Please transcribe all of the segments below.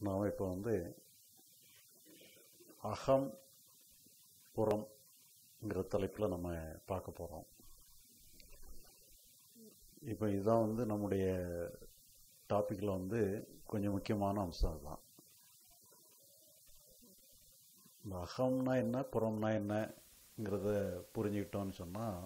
நாம் இப்போ வந்து அகம் புறம்ங்கிற தலைப்பில் நம்ம பார்க்க போகிறோம் இப்போ இதுதான் வந்து நம்முடைய டாப்பிக்கில் வந்து கொஞ்சம் முக்கியமான அம்சம் அதுதான் இந்த அகம்னா என்ன புறம்னா என்னங்கிறத புரிஞ்சுக்கிட்டோம்னு சொன்னால்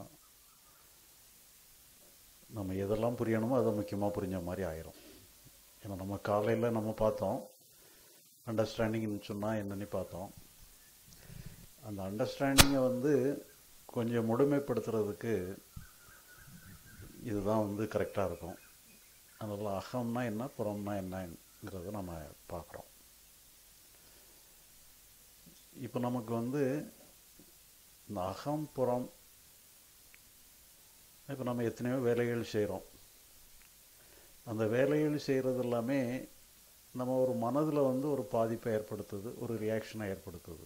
நம்ம எதெல்லாம் புரியணுமோ அதை முக்கியமாக புரிஞ்ச மாதிரி ஆயிரும் ஏன்னா நம்ம காலையில் நம்ம பார்த்தோம் அண்டர்ஸ்டாண்டிங்னு சொன்னால் என்னன்னு பார்த்தோம் அந்த அண்டர்ஸ்டாண்டிங்கை வந்து கொஞ்சம் முழுமைப்படுத்துறதுக்கு இதுதான் வந்து கரெக்டாக இருக்கும் அதனால் அகம்னா என்ன புறம்னா என்னங்கிறத நம்ம பார்க்குறோம் இப்போ நமக்கு வந்து இந்த அகம் புறம் இப்போ நம்ம எத்தனையோ வேலைகள் செய்கிறோம் அந்த வேலைகள் செய்கிறது எல்லாமே நம்ம ஒரு மனதில் வந்து ஒரு பாதிப்பை ஏற்படுத்துது ஒரு ரியாக்ஷனை ஏற்படுத்துது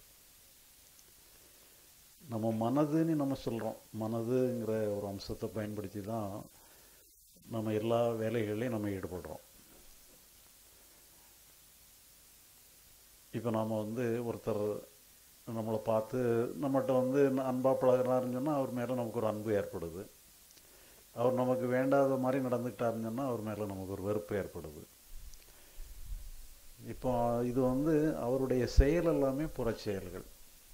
நம்ம மனதுன்னு நம்ம சொல்கிறோம் மனதுங்கிற ஒரு அம்சத்தை பயன்படுத்தி தான் நம்ம எல்லா வேலைகள்லையும் நம்ம ஈடுபடுறோம் இப்போ நாம் வந்து ஒருத்தர் நம்மளை பார்த்து நம்மகிட்ட வந்து அன்பாக பழகிறாருன்னு சொன்னால் அவர் மேலே நமக்கு ஒரு அன்பு ஏற்படுது அவர் நமக்கு வேண்டாத மாதிரி நடந்துக்கிட்டாருன்னு சொன்னால் அவர் மேலே நமக்கு ஒரு வெறுப்பு ஏற்படுது இப்போ இது வந்து அவருடைய செயல் எல்லாமே புறச்செயல்கள்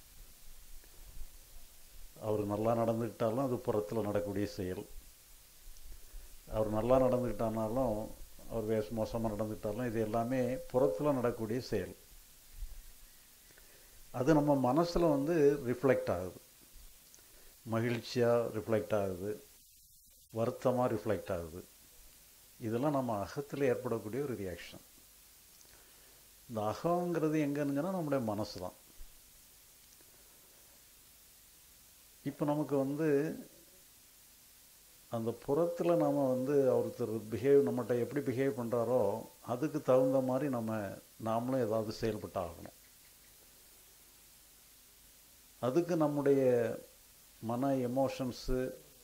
அவர் நல்லா நடந்துக்கிட்டாலும் அது புறத்தில் நடக்கக்கூடிய செயல் அவர் நல்லா நடந்துக்கிட்டானாலும் அவர் வேஸ் மோசமாக நடந்துக்கிட்டாலும் இது எல்லாமே புறத்தில் நடக்கக்கூடிய செயல் அது நம்ம மனசில் வந்து ரிஃப்ளெக்ட் ஆகுது மகிழ்ச்சியாக ரிஃப்ளெக்ட் ஆகுது வருத்தமாக ரிஃப்ளெக்ட் ஆகுது இதெல்லாம் நம்ம அகத்தில் ஏற்படக்கூடிய ஒரு ரியாக்ஷன் இந்த அகங்கிறது எங்கன்னு சொன்னால் நம்முடைய மனசு தான் இப்போ நமக்கு வந்து அந்த புறத்தில் நாம் வந்து ஒருத்தர் பிஹேவ் நம்மகிட்ட எப்படி பிஹேவ் பண்ணுறாரோ அதுக்கு தகுந்த மாதிரி நம்ம நாமளும் ஏதாவது செயல்பட்டு ஆகணும் அதுக்கு நம்முடைய மன எமோஷன்ஸு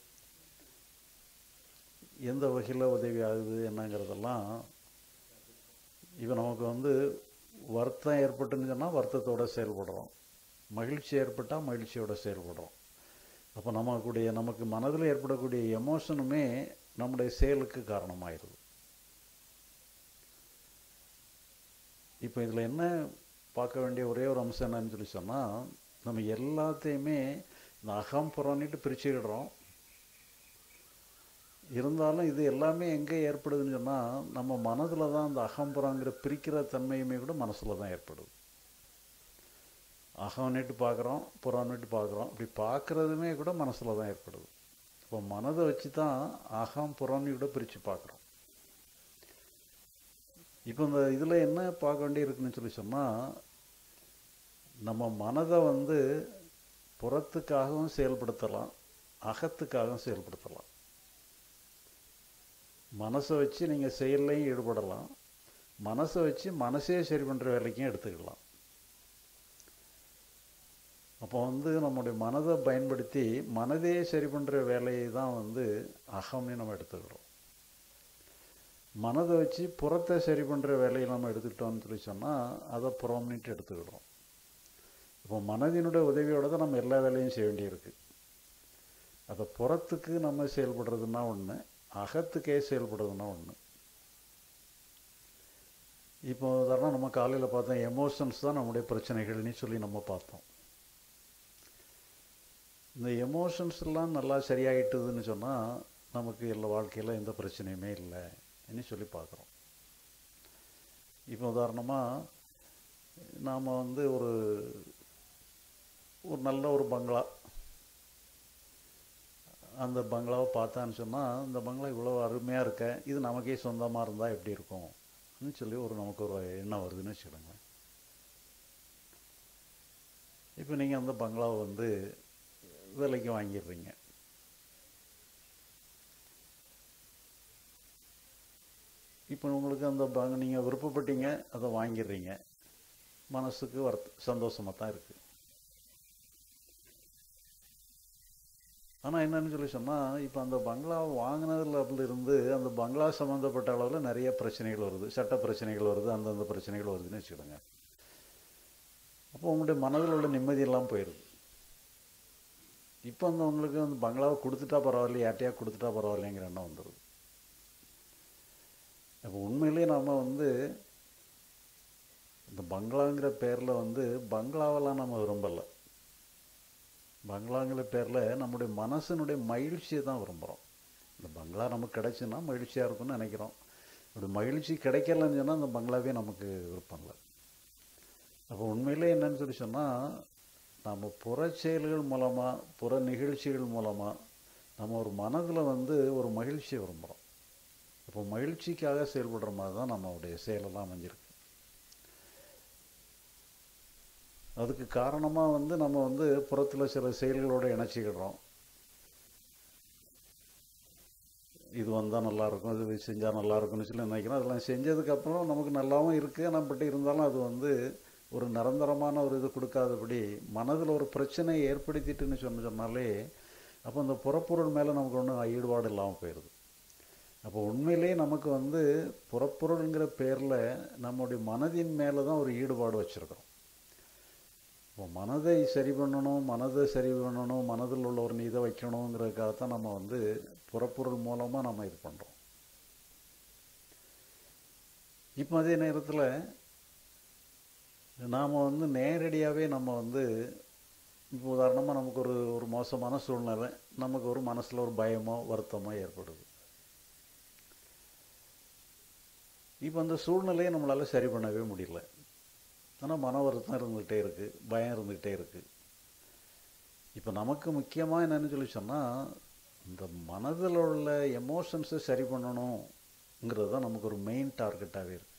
எந்த வகையில் உதவி ஆகுது என்னங்கிறதெல்லாம் இப்போ நமக்கு வந்து வருத்தம் ஏற்பட்டுன்னு சொன்னால் வருத்தத்தோடு செயல்படுறோம் மகிழ்ச்சி ஏற்பட்டால் மகிழ்ச்சியோடு செயல்படுறோம் அப்போ நமக்குடைய நமக்கு மனதில் ஏற்படக்கூடிய எமோஷனுமே நம்முடைய செயலுக்கு காரணமாயிருது இப்போ இதில் என்ன பார்க்க வேண்டிய ஒரே ஒரு அம்சம் என்னன்னு சொல்லி சொன்னால் நம்ம எல்லாத்தையுமே இந்த அகம் புறம்னுட்டு பிரிச்சுக்கிடுறோம் இருந்தாலும் இது எல்லாமே எங்கே ஏற்படுதுன்னு சொன்னால் நம்ம மனதில் தான் அந்த அகம்புறங்கிற பிரிக்கிற தன்மையுமே கூட மனசில் தான் ஏற்படுது அகம்னுட்டு பார்க்குறோம் புறம்னுட்டு பார்க்குறோம் இப்படி பார்க்குறதுமே கூட மனசில் தான் ஏற்படுது இப்போ மனதை வச்சு தான் அகம் புறம்னு கூட பிரித்து பார்க்குறோம் இப்போ இந்த இதில் என்ன பார்க்க வேண்டி இருக்குன்னு சொல்லி சொன்னால் நம்ம மனதை வந்து புறத்துக்காகவும் செயல்படுத்தலாம் அகத்துக்காகவும் செயல்படுத்தலாம் மனசை வச்சு நீங்கள் செயல்லையும் ஈடுபடலாம் மனசை வச்சு மனசே சரி பண்ணுற வேலைக்கும் எடுத்துக்கலாம் அப்போ வந்து நம்முடைய மனதை பயன்படுத்தி மனதே சரி பண்ணுற வேலையை தான் வந்து அகம்னு நம்ம எடுத்துக்கிறோம் மனதை வச்சு புறத்தை சரி பண்ணுற வேலையை நம்ம எடுத்துக்கிட்டோம்னு சொல்லி சொன்னால் அதை புறம்னுட்டு எடுத்துக்கிடுறோம் இப்போ மனதினுடைய உதவியோடு தான் நம்ம எல்லா வேலையும் செய்ய வேண்டியிருக்கு அதை புறத்துக்கு நம்ம செயல்படுறதுன்னா ஒன்று அகத்துக்கே செயல்படுறதுன்னா ஒன்று இப்போ உதாரணம் நம்ம காலையில் பார்த்தோம் எமோஷன்ஸ் தான் நம்முடைய பிரச்சனைகள்னு சொல்லி நம்ம பார்த்தோம் இந்த எமோஷன்ஸ் எல்லாம் நல்லா சரியாயிட்டுதுன்னு சொன்னால் நமக்கு எல்லா வாழ்க்கையில் எந்த பிரச்சனையுமே இல்லைன்னு சொல்லி பார்க்குறோம் இப்போ உதாரணமாக நாம் வந்து ஒரு ஒரு நல்ல ஒரு பங்களா அந்த பங்களாவை பார்த்தான்னு சொன்னால் இந்த பங்களா இவ்வளோ அருமையாக இருக்க இது நமக்கே சொந்தமாக இருந்தால் எப்படி இருக்கும்னு சொல்லி ஒரு நமக்கு ஒரு எண்ணம் வருதுன்னு வச்சுக்கோங்க இப்போ நீங்கள் அந்த பங்களாவை வந்து விலைக்கு வாங்கிடுறீங்க இப்போ உங்களுக்கு அந்த பங்க நீங்கள் விருப்பப்பட்டீங்க அதை வாங்கிடுறீங்க மனசுக்கு வருத்த சந்தோஷமாக தான் இருக்குது ஆனால் என்னன்னு சொல்லி சொன்னால் இப்போ அந்த பங்களா வாங்கினதுல இருந்து அந்த பங்களா சம்மந்தப்பட்ட அளவில் நிறைய பிரச்சனைகள் வருது சட்ட பிரச்சனைகள் வருது அந்தந்த பிரச்சனைகள் வருதுன்னு வச்சுக்கிடுங்க அப்போ உங்களுடைய மனதில் உள்ள நிம்மதியெல்லாம் போயிடுது இப்போ வந்து உங்களுக்கு வந்து பங்களாவை கொடுத்துட்டா பரவாயில்ல யார்ட்டையா கொடுத்துட்டா பரவாயில்லைங்கிற எண்ணம் வந்துடுது அப்போ உண்மையிலேயே நாம் வந்து இந்த பங்களாங்கிற பேரில் வந்து பங்களாவெல்லாம் நம்ம விரும்பலை பங்களாங்கிற பேரில் நம்முடைய மனசனுடைய மகிழ்ச்சியை தான் விரும்புகிறோம் இந்த பங்களா நமக்கு கிடைச்சுன்னா மகிழ்ச்சியாக இருக்கும்னு நினைக்கிறோம் அப்படி மகிழ்ச்சி கிடைக்கலன்னு சொன்னால் அந்த பங்களாவே நமக்கு விருப்பம் இல்லை அப்போ உண்மையிலே என்னன்னு சொல்லி சொன்னால் நம்ம புற செயல்கள் மூலமாக புற நிகழ்ச்சிகள் மூலமாக நம்ம ஒரு மனதில் வந்து ஒரு மகிழ்ச்சியை விரும்புகிறோம் அப்போ மகிழ்ச்சிக்காக செயல்படுற மாதிரி தான் நம்மளுடைய செயலெல்லாம் அமைஞ்சிருக்கு அதுக்கு காரணமாக வந்து நம்ம வந்து புறத்தில் சில செயல்களோடு இணைச்சிக்கிடுறோம் இது வந்தால் நல்லாயிருக்கும் இது செஞ்சால் நல்லா இருக்கும்னு சொல்லி நினைக்கிறோம் அதெல்லாம் செஞ்சதுக்கப்புறம் நமக்கு நல்லாவும் இருக்குது ஆனால் பட் இருந்தாலும் அது வந்து ஒரு நிரந்தரமான ஒரு இது கொடுக்காதபடி மனதில் ஒரு பிரச்சனையை ஏற்படுத்திட்டுன்னு சொன்ன சொன்னாலே அப்போ அந்த புறப்பொருள் மேலே நமக்கு ஒன்றும் ஈடுபாடு இல்லாமல் போயிடுது அப்போ உண்மையிலேயே நமக்கு வந்து புறப்பொருளுங்கிற பேரில் நம்முடைய மனதின் மேலே தான் ஒரு ஈடுபாடு வச்சுருக்கிறோம் இப்போ மனதை சரி பண்ணணும் மனதை சரி பண்ணணும் மனதில் உள்ள ஒரு இதை வைக்கணுங்கிறதுக்காகத்தான் நம்ம வந்து புறப்பொருள் மூலமாக நம்ம இது பண்ணுறோம் இப்போ அதே நேரத்தில் நாம் வந்து நேரடியாகவே நம்ம வந்து இப்போ உதாரணமாக நமக்கு ஒரு ஒரு மோசமான சூழ்நிலை நமக்கு ஒரு மனசில் ஒரு பயமோ வருத்தமோ ஏற்படுது இப்போ அந்த சூழ்நிலையை நம்மளால் சரி பண்ணவே முடியல ஆனால் மன வருத்தம் இருந்துகிட்டே இருக்குது பயம் இருந்துகிட்டே இருக்குது இப்போ நமக்கு முக்கியமாக என்னன்னு சொல்லி சொன்னால் இந்த மனதில் உள்ள எமோஷன்ஸை சரி பண்ணணுங்கிறது தான் நமக்கு ஒரு மெயின் டார்கெட்டாகவே இருக்குது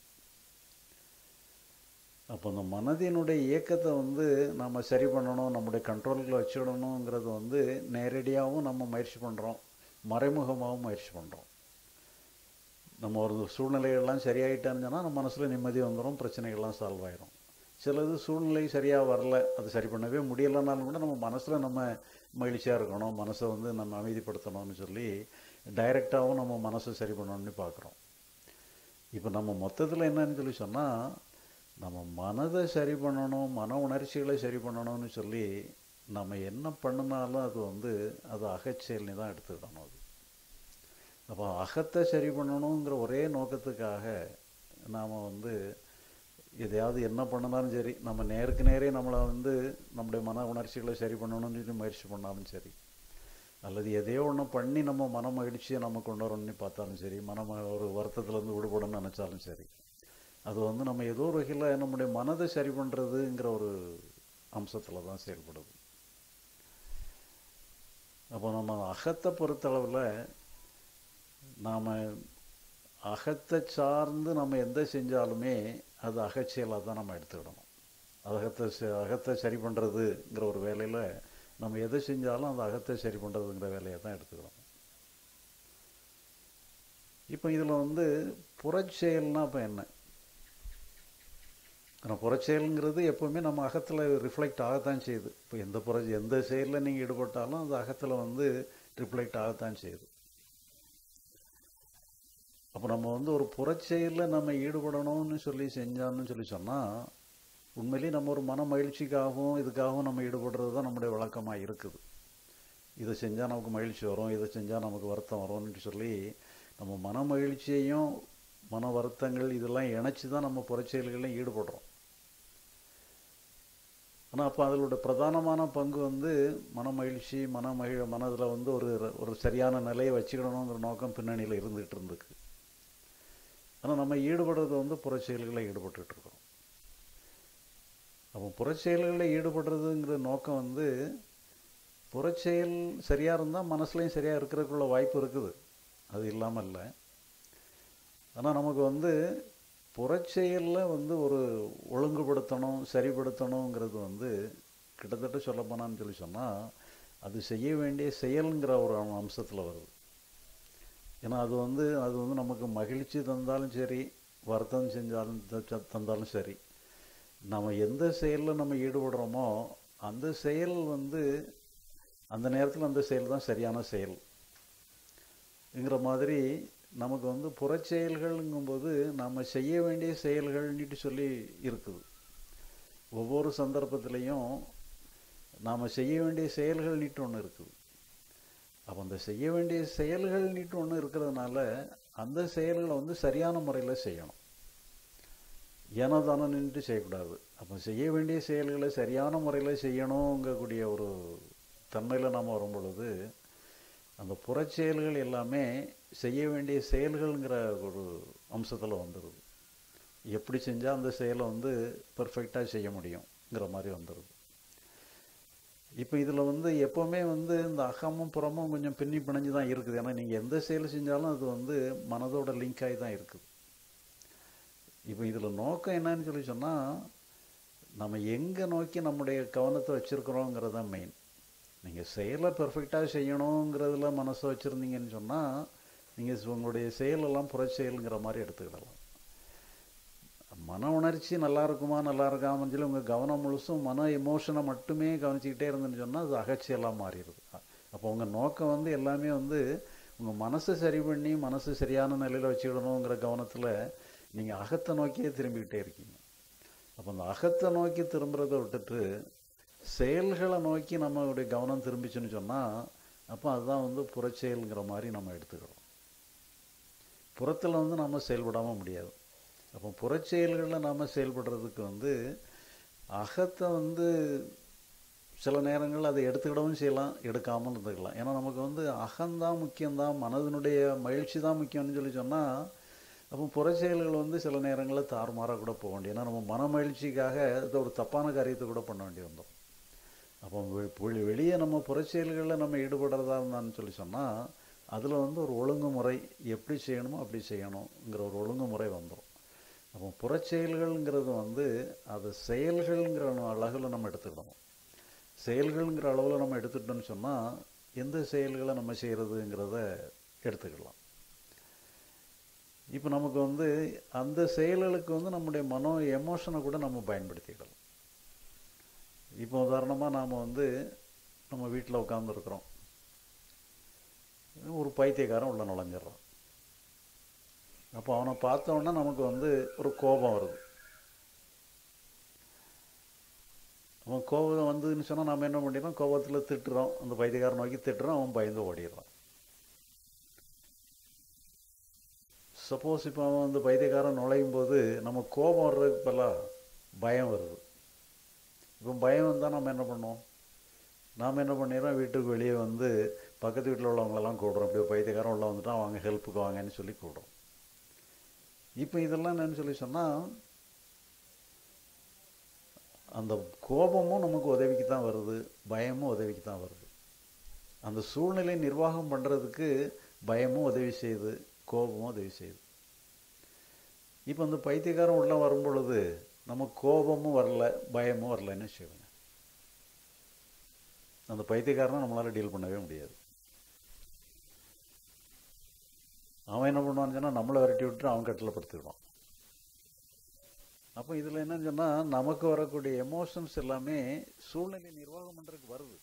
அப்போ அந்த மனதினுடைய இயக்கத்தை வந்து நம்ம சரி பண்ணணும் நம்முடைய கண்ட்ரோலில் வச்சுடணுங்கிறது வந்து நேரடியாகவும் நம்ம முயற்சி பண்ணுறோம் மறைமுகமாகவும் முயற்சி பண்ணுறோம் நம்ம ஒரு சூழ்நிலைகள்லாம் சரியாயிட்டான்னு சொன்னால் நம்ம மனசில் நிம்மதி வந்துடும் பிரச்சனைகள்லாம் சால்வ் ஆயிரும் சிலது சூழ்நிலை சரியாக வரல அது சரி பண்ணவே முடியலைனாலும் கூட நம்ம மனசில் நம்ம மகிழ்ச்சியாக இருக்கணும் மனசை வந்து நம்ம அமைதிப்படுத்தணும்னு சொல்லி டைரெக்டாகவும் நம்ம மனசை சரி பண்ணணும்னு பார்க்குறோம் இப்போ நம்ம மொத்தத்தில் என்னன்னு சொல்லி சொன்னால் நம்ம மனதை சரி பண்ணணும் மன உணர்ச்சிகளை சரி பண்ணணும்னு சொல்லி நம்ம என்ன பண்ணினாலும் அது வந்து அது அகச்செயல்னு தான் எடுத்துக்கிடணும் அது அப்போ அகத்தை சரி பண்ணணுங்கிற ஒரே நோக்கத்துக்காக நாம் வந்து எதையாவது என்ன பண்ணினாலும் சரி நம்ம நேருக்கு நேரே நம்மளை வந்து நம்முடைய மன உணர்ச்சிகளை சரி பண்ணணும்னு சொல்லி முயற்சி பண்ணாலும் சரி அல்லது எதையோ ஒன்று பண்ணி நம்ம மன மகிழ்ச்சியை நம்ம கொண்டு வரணும்னு பார்த்தாலும் சரி மன ஒரு வருத்தத்துலேருந்து விடுபடணும்னு நினச்சாலும் சரி அது வந்து நம்ம ஏதோ ஒரு வகையில் நம்முடைய மனதை சரி பண்ணுறதுங்கிற ஒரு அம்சத்தில் தான் செயல்படுது அப்போ நம்ம அகத்தை பொறுத்தளவில் நாம் அகத்தை சார்ந்து நம்ம எந்த செஞ்சாலுமே அது அகச்செயலாக தான் நம்ம எடுத்துக்கிடணும் அகத்தை அகத்தை சரி பண்ணுறதுங்கிற ஒரு வேலையில் நம்ம எதை செஞ்சாலும் அந்த அகத்தை சரி பண்ணுறதுங்கிற வேலையை தான் எடுத்துக்கிறோம் இப்போ இதில் வந்து புறச்செயல்னா இப்போ என்ன ஆனால் புறச்செயலுங்கிறது எப்போவுமே நம்ம அகத்தில் ரிஃப்ளெக்ட் ஆகத்தான் செய்யுது இப்போ எந்த புற எந்த செயலில் நீங்கள் ஈடுபட்டாலும் அது அகத்தில் வந்து ரிஃப்ளெக்ட் ஆகத்தான் செய்யுது அப்போ நம்ம வந்து ஒரு புறச்செயலில் நம்ம ஈடுபடணும்னு சொல்லி செஞ்சோம்னு சொல்லி சொன்னால் உண்மையிலேயே நம்ம ஒரு மன மகிழ்ச்சிக்காகவும் இதுக்காகவும் நம்ம ஈடுபடுறது தான் நம்முடைய வழக்கமாக இருக்குது இதை செஞ்சால் நமக்கு மகிழ்ச்சி வரும் இதை செஞ்சால் நமக்கு வருத்தம் வரும்னு சொல்லி நம்ம மன மகிழ்ச்சியையும் மன வருத்தங்கள் இதெல்லாம் இணைச்சி தான் நம்ம புறச்செயல்களையும் ஈடுபடுறோம் ஆனால் அப்போ அதோட பிரதானமான பங்கு வந்து மன மகிழ்ச்சி மன மகிழ மனதில் வந்து ஒரு ஒரு சரியான நிலையை வச்சுக்கணுங்கிற நோக்கம் பின்னணியில் இருந்துகிட்டு இருந்துக்கு ஆனால் நம்ம ஈடுபடுறது வந்து புறச்செயல்களில் ஈடுபட்டுட்டு இருக்கோம் அப்போ புறச்செயல்களில் ஈடுபடுறதுங்கிற நோக்கம் வந்து புறச்செயல் சரியாக இருந்தால் மனசுலையும் சரியாக இருக்கிறதுக்குள்ள வாய்ப்பு இருக்குது அது இல்லாமல் இல்லை ஆனால் நமக்கு வந்து புறச்செயலில் வந்து ஒரு ஒழுங்குபடுத்தணும் சரிப்படுத்தணுங்கிறது வந்து கிட்டத்தட்ட சொல்லப்போனான்னு சொல்லி சொன்னால் அது செய்ய வேண்டிய செயலுங்கிற ஒரு அம்சத்தில் வருது ஏன்னா அது வந்து அது வந்து நமக்கு மகிழ்ச்சி தந்தாலும் சரி வருத்தம் செஞ்சாலும் தந்தாலும் சரி நம்ம எந்த செயலில் நம்ம ஈடுபடுறோமோ அந்த செயல் வந்து அந்த நேரத்தில் அந்த செயல் தான் சரியான செயல்ங்கிற மாதிரி நமக்கு வந்து புறச்செயல்கள்ங்கும்போது நம்ம செய்ய வேண்டிய செயல்கள்னுட்டு சொல்லி இருக்குது ஒவ்வொரு சந்தர்ப்பத்திலையும் நாம் செய்ய வேண்டிய செயல்கள் நீட்டு ஒன்று இருக்குது அப்போ அந்த செய்ய வேண்டிய செயல்கள் நீட்டு ஒன்று இருக்கிறதுனால அந்த செயல்களை வந்து சரியான முறையில் செய்யணும் ஏனோ தானோ நின்று செய்யக்கூடாது அப்போ செய்ய வேண்டிய செயல்களை சரியான முறையில் செய்யணுங்கக்கூடிய ஒரு தன்மையில் நாம் வரும் பொழுது அந்த புறச்செயல்கள் எல்லாமே செய்ய வேண்டிய செயல்கள்ங்கிற ஒரு அம்சத்தில் வந்துடுது எப்படி செஞ்சால் அந்த செயலை வந்து பெர்ஃபெக்டாக செய்ய முடியுங்கிற மாதிரி வந்துடுது இப்போ இதில் வந்து எப்போவுமே வந்து இந்த அகமும் புறமும் கொஞ்சம் பின்னி பிணைஞ்சு தான் இருக்குது ஏன்னா நீங்கள் எந்த செயல் செஞ்சாலும் அது வந்து மனதோட லிங்க் ஆகி தான் இருக்குது இப்போ இதில் நோக்கம் என்னன்னு சொல்லி சொன்னால் நம்ம எங்கே நோக்கி நம்முடைய கவனத்தை வச்சுருக்குறோங்கிறது தான் மெயின் நீங்கள் செயலை பெர்ஃபெக்டாக செய்யணுங்கிறதுல மனசை வச்சுருந்தீங்கன்னு சொன்னால் நீங்கள் உங்களுடைய செயலெல்லாம் புறச்செயலுங்கிற மாதிரி எடுத்துக்கிடலாம் மன உணர்ச்சி நல்லா இருக்குமா நல்லா இருக்காமன்னு சொல்லி உங்கள் கவனம் முழுசும் மன எமோஷனை மட்டுமே கவனிச்சிக்கிட்டே இருந்துன்னு சொன்னால் அது அகச்சியெல்லாம் மாறிடுது அப்போ உங்கள் நோக்கம் வந்து எல்லாமே வந்து உங்கள் மனசை சரி பண்ணி மனசு சரியான நிலையில் வச்சுக்கிடணுங்கிற கவனத்தில் நீங்கள் அகத்தை நோக்கியே திரும்பிக்கிட்டே இருக்கீங்க அப்போ அந்த அகத்தை நோக்கி திரும்புறத விட்டுட்டு செயல்களை நோக்கி நம்மளுடைய கவனம் திரும்பிச்சுன்னு சொன்னால் அப்போ அதுதான் வந்து புறச்செயலுங்கிற மாதிரி நம்ம எடுத்துக்கிறோம் புறத்தில் வந்து நம்ம செயல்படாமல் முடியாது அப்போ புறச்செயல்களில் நாம் செயல்படுறதுக்கு வந்து அகத்தை வந்து சில நேரங்களில் அதை எடுத்துக்கிடவும் செய்யலாம் எடுக்காமல் இருந்துக்கலாம் ஏன்னா நமக்கு வந்து அகம்தான் முக்கியம்தான் மனதினுடைய மகிழ்ச்சி தான் முக்கியம்னு சொல்லி சொன்னால் அப்போ புறச்செயல்கள் வந்து சில வேண்டியங்களில் தாறுமாறாக கூட போக வேண்டிய ஏன்னா நம்ம மன மகிழ்ச்சிக்காக அது ஒரு தப்பான காரியத்தை கூட பண்ண வேண்டி வந்தோம் அப்போ வெளியே நம்ம புறச்செயல்களில் நம்ம ஈடுபடுறதா இருந்தான்னு சொல்லி சொன்னால் அதில் வந்து ஒரு ஒழுங்குமுறை எப்படி செய்யணுமோ அப்படி செய்யணுங்கிற ஒரு ஒழுங்குமுறை வந்துடும் அப்போ புறச்செயல்கள்ங்கிறது வந்து அது செயல்கள்ங்கிற அளவில் நம்ம எடுத்துக்கிடணும் செயல்கள்ங்கிற அளவில் நம்ம எடுத்துக்கிட்டோம்னு சொன்னால் எந்த செயல்களை நம்ம செய்கிறதுங்கிறத எடுத்துக்கலாம் இப்போ நமக்கு வந்து அந்த செயல்களுக்கு வந்து நம்முடைய மனோ எமோஷனை கூட நம்ம பயன்படுத்திக்கலாம் இப்போ உதாரணமாக நாம் வந்து நம்ம வீட்டில் உட்காந்துருக்குறோம் ஒரு பைத்தியக்காரன் உள்ள நுழைஞ்சிட்றான் அப்போ அவனை பார்த்தோன்னா நமக்கு வந்து ஒரு கோபம் வருது அவன் கோபம் வந்ததுன்னு சொன்னால் நம்ம என்ன பண்ணிடுறோம் கோபத்தில் திட்டுறோம் அந்த பைத்தியக்காரன் நோக்கி திட்டுறோம் அவன் பயந்து ஓடிடுறான் சப்போஸ் இப்போ அவன் வந்து பைத்தியக்காரன் நுழையும் போது நம்ம கோபம் வர்றதுக்கு பதிலாக பயம் வருது இப்போ பயம் வந்தால் நம்ம என்ன பண்ணோம் நாம் என்ன பண்ணிடுறோம் வீட்டுக்கு வெளியே வந்து பக்கத்து வீட்டில் உள்ளவங்களெல்லாம் கூடுறோம் இப்படி பைத்தியக்காரன் உள்ள வந்துட்டான் அவங்க ஹெல்ப்புக்கு வாங்கன்னு சொல்லி கூடுறோம் இப்போ இதெல்லாம் என்னன்னு சொல்லி சொன்னால் அந்த கோபமும் நமக்கு உதவிக்கு தான் வருது பயமும் உதவிக்கு தான் வருது அந்த சூழ்நிலை நிர்வாகம் பண்ணுறதுக்கு பயமும் உதவி செய்யுது கோபமும் உதவி செய்யுது இப்போ அந்த பைத்தியக்காரன் உள்ளே வரும் பொழுது நம்ம கோபமும் வரல பயமும் வரலன்னு வச்சுக்கோங்க அந்த பைத்தியக்காரனை நம்மளால் டீல் பண்ணவே முடியாது அவன் என்ன பண்ணுவான்னு சொன்னால் நம்மளை விரட்டி விட்டு அவன் கட்டில் படுத்துக்கிடுவான் அப்போ இதில் என்னன்னு சொன்னால் நமக்கு வரக்கூடிய எமோஷன்ஸ் எல்லாமே சூழ்நிலை நிர்வாகம் பண்ணுறதுக்கு வருது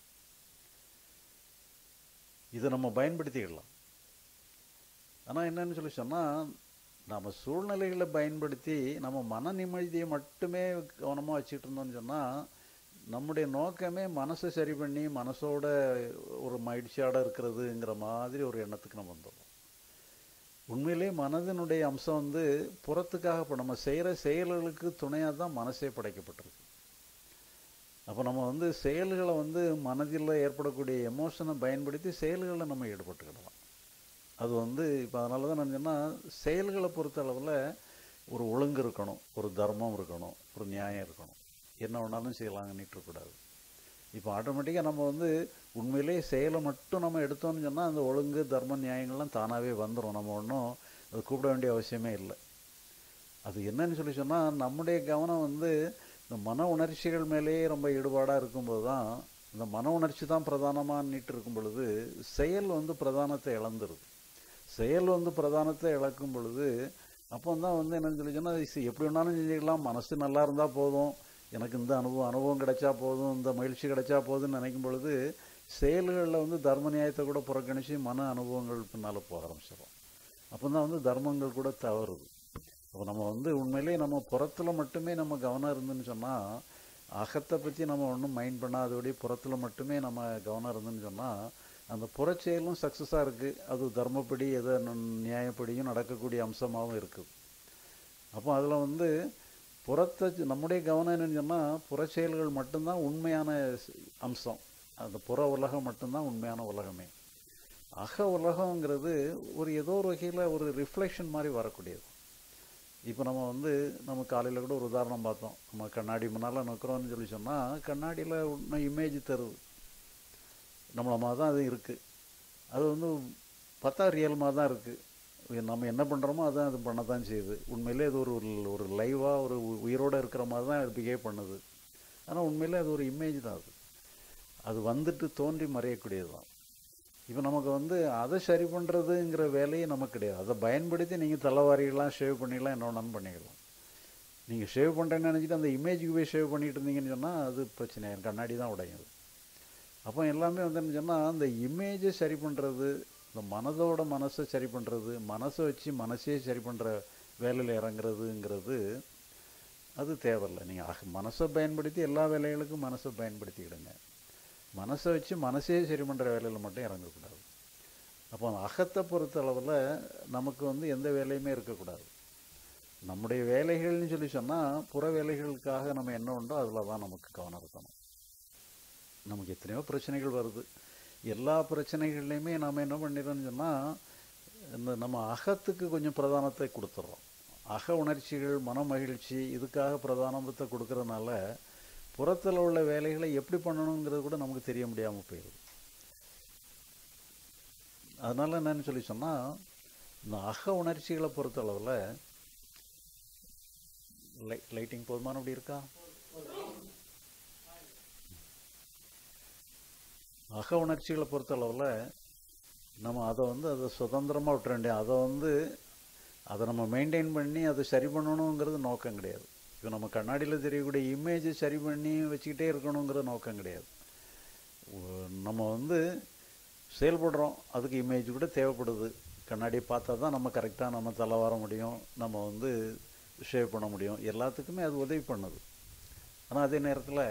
இதை நம்ம பயன்படுத்திக்கிடலாம் ஆனால் என்னன்னு சொல்லி சொன்னால் நம்ம சூழ்நிலைகளை பயன்படுத்தி நம்ம மன நிம்மதியை மட்டுமே கவனமாக வச்சுட்டு இருந்தோம்னு சொன்னால் நம்முடைய நோக்கமே மனசை சரி பண்ணி மனசோட ஒரு மகிழ்ச்சியோட இருக்கிறதுங்கிற மாதிரி ஒரு எண்ணத்துக்கு நம்ம வந்துடுறோம் உண்மையிலே மனதினுடைய அம்சம் வந்து புறத்துக்காக இப்போ நம்ம செய்கிற செயல்களுக்கு துணையாக தான் மனசே படைக்கப்பட்டிருக்கு அப்போ நம்ம வந்து செயல்களை வந்து மனதில் ஏற்படக்கூடிய எமோஷனை பயன்படுத்தி செயல்களில் நம்ம ஈடுபட்டுக்கிடலாம் அது வந்து இப்போ அதனால தான் நான் சொன்னால் செயல்களை பொறுத்த அளவில் ஒரு ஒழுங்கு இருக்கணும் ஒரு தர்மம் இருக்கணும் ஒரு நியாயம் இருக்கணும் என்ன வேணாலும் செய்யலாங்கன்னு இருக்கக்கூடாது இப்போ ஆட்டோமேட்டிக்காக நம்ம வந்து உண்மையிலே செயலை மட்டும் நம்ம எடுத்தோம்னு சொன்னால் அந்த ஒழுங்கு தர்ம நியாயங்கள்லாம் தானாகவே வந்துடும் நம்ம ஒன்றும் அது கூப்பிட வேண்டிய அவசியமே இல்லை அது என்னன்னு சொல்லி சொன்னால் நம்முடைய கவனம் வந்து இந்த மன உணர்ச்சிகள் மேலேயே ரொம்ப ஈடுபாடாக இருக்கும்போது தான் இந்த மன உணர்ச்சி தான் பிரதானமாக நீட்டு இருக்கும் பொழுது செயல் வந்து பிரதானத்தை இழந்துருது செயல் வந்து பிரதானத்தை இழக்கும் பொழுது அப்போ தான் வந்து என்னன்னு சொல்லி சொன்னால் எப்படி வேணாலும் செஞ்சுக்கலாம் மனசு நல்லா இருந்தால் போதும் எனக்கு இந்த அனுபவம் அனுபவம் கிடைச்சா போதும் இந்த மகிழ்ச்சி கிடைச்சா போதும்னு நினைக்கும் பொழுது செயல்களில் வந்து தர்ம நியாயத்தை கூட புறக்கணித்து மன அனுபவங்கள் பின்னால் போக ஆரம்பிச்சிடும் அப்போ தான் வந்து தர்மங்கள் கூட தவறுது அப்போ நம்ம வந்து உண்மையிலேயே நம்ம புறத்தில் மட்டுமே நம்ம கவனம் இருந்துன்னு சொன்னால் அகத்தை பற்றி நம்ம ஒன்றும் மைண்ட் பண்ணாதபடி புறத்தில் மட்டுமே நம்ம கவனம் இருந்துன்னு சொன்னால் அந்த புறச்செயலும் சக்ஸஸாக இருக்குது அது தர்மப்படி எதை நியாயப்படியும் நடக்கக்கூடிய அம்சமாகவும் இருக்குது அப்போ அதில் வந்து புறத்தை நம்முடைய கவனம் என்னன்னு சொன்னால் புறச்செயல்கள் மட்டும்தான் உண்மையான அம்சம் அந்த புற உலகம் மட்டும்தான் உண்மையான உலகமே அக உலகங்கிறது ஒரு ஏதோ ஒரு வகையில் ஒரு ரிஃப்ளெக்ஷன் மாதிரி வரக்கூடியது இப்போ நம்ம வந்து நம்ம காலையில் கூட ஒரு உதாரணம் பார்த்தோம் நம்ம கண்ணாடி முன்னால் நிற்கிறோம்னு சொல்லி சொன்னால் கண்ணாடியில் உண்மை இமேஜ் தருது நம்மள மாதிரி தான் அது இருக்குது அது வந்து பார்த்தா ரியல் மாதிரி தான் இருக்குது நம்ம என்ன பண்ணுறோமோ அதான் அது பண்ண தான் செய்யுது உண்மையிலே அது ஒரு ஒரு லைவாக ஒரு உயிரோடு இருக்கிற மாதிரி தான் அது பிஹேவ் பண்ணுது ஆனால் உண்மையிலே அது ஒரு இமேஜ் தான் அது அது வந்துட்டு தோன்றி மறையக்கூடியது தான் இப்போ நமக்கு வந்து அதை சரி பண்ணுறதுங்கிற வேலையே நமக்கு கிடையாது அதை பயன்படுத்தி நீங்கள் தலைவாரிலாம் ஷேவ் பண்ணிடலாம் என்ன ஒன்றாலும் பண்ணிக்கலாம் நீங்கள் ஷேவ் பண்ணுறேன்னு நினச்சிட்டு அந்த இமேஜுக்கு போய் ஷேவ் பண்ணிட்டு இருந்தீங்கன்னு சொன்னால் அது பிரச்சனை கண்ணாடி தான் உடையுது அப்போ எல்லாமே வந்து என்ன சொன்னால் அந்த இமேஜை சரி பண்ணுறது இந்த மனதோட மனசை சரி பண்ணுறது மனசை வச்சு மனசே சரி பண்ணுற வேலையில் இறங்குறதுங்கிறது அது தேவையில்லை நீங்கள் மனசை பயன்படுத்தி எல்லா வேலைகளுக்கும் மனசை பயன்படுத்திக்கிடுங்க மனசை வச்சு மனசே சரி பண்ணுற வேலையில் மட்டும் இறங்கக்கூடாது அப்போ அந்த அகத்தை பொறுத்த அளவில் நமக்கு வந்து எந்த வேலையுமே இருக்கக்கூடாது நம்முடைய வேலைகள்னு சொல்லி சொன்னால் புற வேலைகளுக்காக நம்ம என்ன உண்டோ அதில் தான் நமக்கு கவனம் இருக்கணும் நமக்கு எத்தனையோ பிரச்சனைகள் வருது எல்லா பிரச்சனைகள்லையுமே நாம் என்ன பண்ணிடுறோம்னு சொன்னால் இந்த நம்ம அகத்துக்கு கொஞ்சம் பிரதானத்தை கொடுத்துட்றோம் அக உணர்ச்சிகள் மன மகிழ்ச்சி இதுக்காக பிரதானத்தை கொடுக்கறதுனால புறத்தில் உள்ள வேலைகளை எப்படி பண்ணணுங்கிறது கூட நமக்கு தெரிய முடியாமல் போயிடுது அதனால என்னன்னு சொல்லி சொன்னால் இந்த அக உணர்ச்சிகளை பொறுத்தளவில் லை லைட்டிங் போதுமான அப்படி இருக்கா அக உணர்ச்சிகளை பொறுத்தளவில் நம்ம அதை வந்து அதை சுதந்திரமாக விட்டுற வேண்டிய அதை வந்து அதை நம்ம மெயின்டைன் பண்ணி அதை சரி பண்ணணுங்கிறது நோக்கம் கிடையாது இப்போ நம்ம கண்ணாடியில் தெரியக்கூடிய இமேஜை சரி பண்ணி வச்சுக்கிட்டே இருக்கணுங்கிற நோக்கம் கிடையாது நம்ம வந்து செயல்படுறோம் அதுக்கு இமேஜ் கூட தேவைப்படுது கண்ணாடியை பார்த்தா தான் நம்ம கரெக்டாக நம்ம தலை வர முடியும் நம்ம வந்து ஷேவ் பண்ண முடியும் எல்லாத்துக்குமே அது உதவி பண்ணுது ஆனால் அதே நேரத்தில்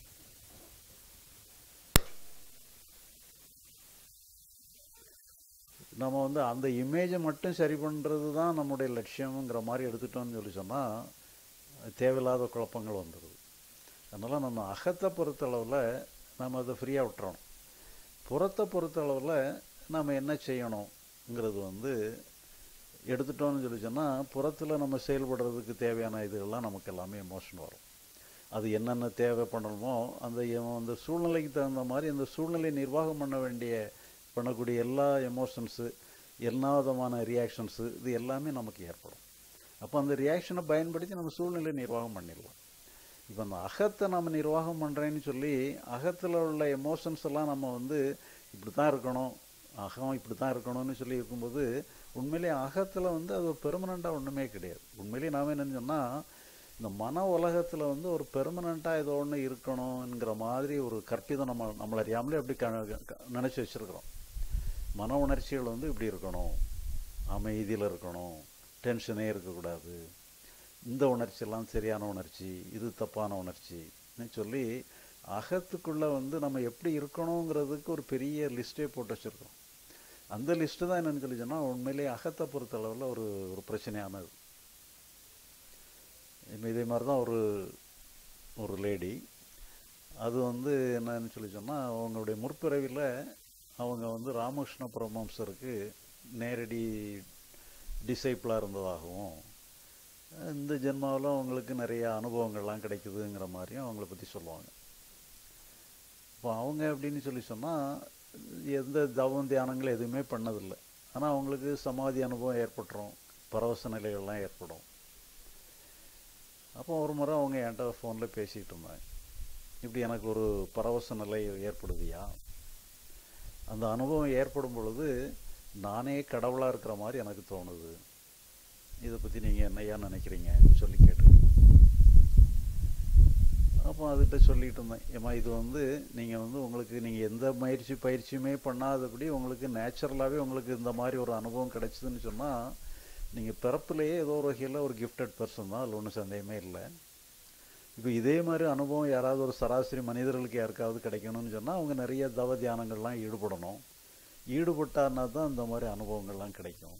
நம்ம வந்து அந்த இமேஜை மட்டும் சரி பண்ணுறது தான் நம்முடைய லட்சியங்கிற மாதிரி எடுத்துட்டோம்னு சொல்லி சொன்னால் தேவையில்லாத குழப்பங்கள் வந்துடுது அதனால் நம்ம அகத்தை பொறுத்தளவில் நம்ம அதை ஃப்ரீயாக விட்டுறோம் புறத்தை பொறுத்தளவில் நம்ம என்ன செய்யணுங்கிறது வந்து எடுத்துட்டோம்னு சொல்லி சொன்னால் புறத்தில் நம்ம செயல்படுறதுக்கு தேவையான இதுகள்லாம் நமக்கு எல்லாமே எமோஷன் வரும் அது என்னென்ன தேவை பண்ணணுமோ அந்த அந்த சூழ்நிலைக்கு தகுந்த மாதிரி அந்த சூழ்நிலை நிர்வாகம் பண்ண வேண்டிய பண்ணக்கூடிய எல்லா எமோஷன்ஸு எல்லா விதமான ரியாக்ஷன்ஸு இது எல்லாமே நமக்கு ஏற்படும் அப்போ அந்த ரியாக்ஷனை பயன்படுத்தி நம்ம சூழ்நிலை நிர்வாகம் பண்ணிடலாம் இப்போ அந்த அகத்தை நம்ம நிர்வாகம் பண்ணுறேன்னு சொல்லி அகத்தில் உள்ள எமோஷன்ஸ் எல்லாம் நம்ம வந்து இப்படி தான் இருக்கணும் அகம் இப்படி தான் இருக்கணும்னு சொல்லி இருக்கும்போது உண்மையிலேயே அகத்தில் வந்து அது பெர்மனண்ட்டாக ஒன்றுமே கிடையாது உண்மையிலேயே நாம் என்னன்னு சொன்னால் இந்த மன உலகத்தில் வந்து ஒரு பெர்மனண்ட்டாக ஏதோ ஒன்று இருக்கணுங்கிற மாதிரி ஒரு கற்பிதம் நம்ம நம்மளை அறியாமலே அப்படி க நினச்சி வச்சுருக்குறோம் மன உணர்ச்சிகள் வந்து இப்படி இருக்கணும் அமைதியில் இருக்கணும் டென்ஷனே இருக்கக்கூடாது இந்த உணர்ச்சியெல்லாம் சரியான உணர்ச்சி இது தப்பான உணர்ச்சின்னு சொல்லி அகத்துக்குள்ளே வந்து நம்ம எப்படி இருக்கணுங்கிறதுக்கு ஒரு பெரிய லிஸ்ட்டே போட்டு வச்சுருக்கோம் அந்த லிஸ்ட்டு தான் என்னென்னு சொல்லி சொன்னால் உண்மையிலேயே அகத்தை பொறுத்தளவில் ஒரு ஒரு பிரச்சனையானது இப்போ இதே மாதிரி தான் ஒரு ஒரு லேடி அது வந்து என்னன்னு சொல்லி சொன்னால் அவங்களுடைய முற்பிறவியில் அவங்க வந்து ராமகிருஷ்ண பரமஹம்சருக்கு நேரடி டிசைப்பிளாக இருந்ததாகவும் இந்த ஜென்மாவில் அவங்களுக்கு நிறைய அனுபவங்கள்லாம் கிடைக்குதுங்கிற மாதிரியும் அவங்கள பற்றி சொல்லுவாங்க இப்போ அவங்க அப்படின்னு சொல்லி சொன்னால் எந்த தவம் தியானங்கள் எதுவுமே பண்ணதில்லை ஆனால் அவங்களுக்கு சமாதி அனுபவம் ஏற்பட்டுரும் பரவச நிலைகள்லாம் ஏற்படும் அப்போ ஒரு முறை அவங்க என்கிட்ட ஃபோனில் பேசிக்கிட்டு இருந்தாங்க இப்படி எனக்கு ஒரு பரவச நிலை ஏற்படுதியா அந்த அனுபவம் ஏற்படும் பொழுது நானே கடவுளாக இருக்கிற மாதிரி எனக்கு தோணுது இதை பற்றி நீங்கள் என்னையா நினைக்கிறீங்கன்னு சொல்லி கேட்டு அப்போ அப்போ அதுகிட்ட சொல்லிட்டு இருந்தேன் ஏம்மா இது வந்து நீங்கள் வந்து உங்களுக்கு நீங்கள் எந்த முயற்சி பயிற்சியுமே பண்ணாதபடி உங்களுக்கு நேச்சுரலாகவே உங்களுக்கு இந்த மாதிரி ஒரு அனுபவம் கிடைச்சதுன்னு சொன்னால் நீங்கள் பிறப்புலேயே ஏதோ ஒரு வகையில் ஒரு கிஃப்டட் பர்சன் தான் அதில் ஒன்றும் சந்தேகமே இல்லை இப்போ இதே மாதிரி அனுபவம் யாராவது ஒரு சராசரி மனிதர்களுக்கு யாருக்காவது கிடைக்கணும்னு சொன்னால் அவங்க நிறைய தவ தியானங்கள்லாம் ஈடுபடணும் ஈடுபட்டான்னா தான் இந்த மாதிரி அனுபவங்கள்லாம் கிடைக்கும்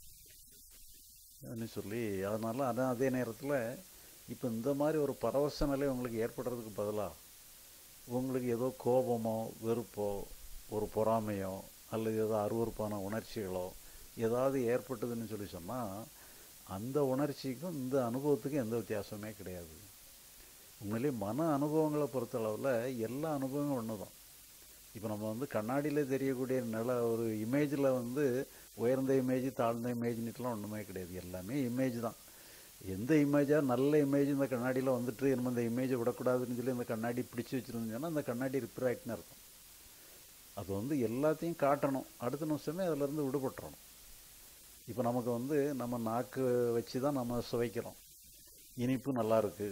ன்னு சொல்லி அதனால அதான் அதே நேரத்தில் இப்போ இந்த மாதிரி ஒரு பரவச நிலை உங்களுக்கு ஏற்படுறதுக்கு பதிலாக உங்களுக்கு ஏதோ கோபமோ வெறுப்போ ஒரு பொறாமையோ அல்லது ஏதோ அருவறுப்பான உணர்ச்சிகளோ ஏதாவது ஏற்பட்டதுன்னு சொல்லி சொன்னால் அந்த உணர்ச்சிக்கும் இந்த அனுபவத்துக்கும் எந்த வித்தியாசமே கிடையாது உண்மையிலே மன அனுபவங்களை பொறுத்தளவில் எல்லா அனுபவங்களும் ஒன்று தான் இப்போ நம்ம வந்து கண்ணாடியில் தெரியக்கூடிய நில ஒரு இமேஜில் வந்து உயர்ந்த இமேஜ் தாழ்ந்த இமேஜ்னுட்டுலாம் ஒன்றுமே கிடையாது எல்லாமே இமேஜ் தான் எந்த இமேஜாக நல்ல இமேஜ் இந்த கண்ணாடியில் வந்துட்டு நம்ம இந்த இமேஜை விடக்கூடாதுன்னு சொல்லி இந்த கண்ணாடி பிடிச்சி வச்சுருந்தோம்னா அந்த கண்ணாடி ரிப்பேர் ஆகிட்டுன்னு இருக்கும் அது வந்து எல்லாத்தையும் காட்டணும் அடுத்த நிமிஷமே அதிலேருந்து விடுபட்டுறணும் இப்போ நமக்கு வந்து நம்ம நாக்கு வச்சு தான் நம்ம சுவைக்கிறோம் இனிப்பு நல்லா இருக்குது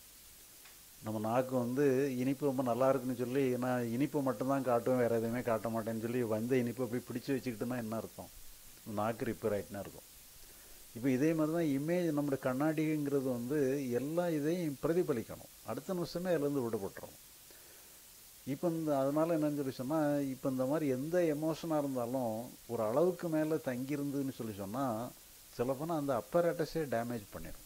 நம்ம நாக்கு வந்து இனிப்பு ரொம்ப நல்லா இருக்குன்னு சொல்லி நான் இனிப்பு மட்டும்தான் காட்டுவேன் வேறு எதுவுமே காட்ட மாட்டேன்னு சொல்லி வந்த இனிப்பை போய் பிடிச்சி வச்சுக்கிட்டுனா என்ன அர்த்தம் நாக்கு ரிப்பேர் ஆகிட்டுனா இருக்கும் இப்போ இதே மாதிரி தான் இமேஜ் நம்முடைய கண்ணாடிங்கிறது வந்து எல்லா இதையும் பிரதிபலிக்கணும் அடுத்த நிமிஷமே அதுலேருந்து விடுபட்டுரும் இப்போ இந்த அதனால் என்னன்னு சொல்லி சொன்னால் இப்போ இந்த மாதிரி எந்த எமோஷனாக இருந்தாலும் ஒரு அளவுக்கு மேலே தங்கியிருந்துன்னு சொல்லி சொன்னால் சொல்லப்போனால் அந்த அப்பரேட்டஸே டேமேஜ் பண்ணிடும்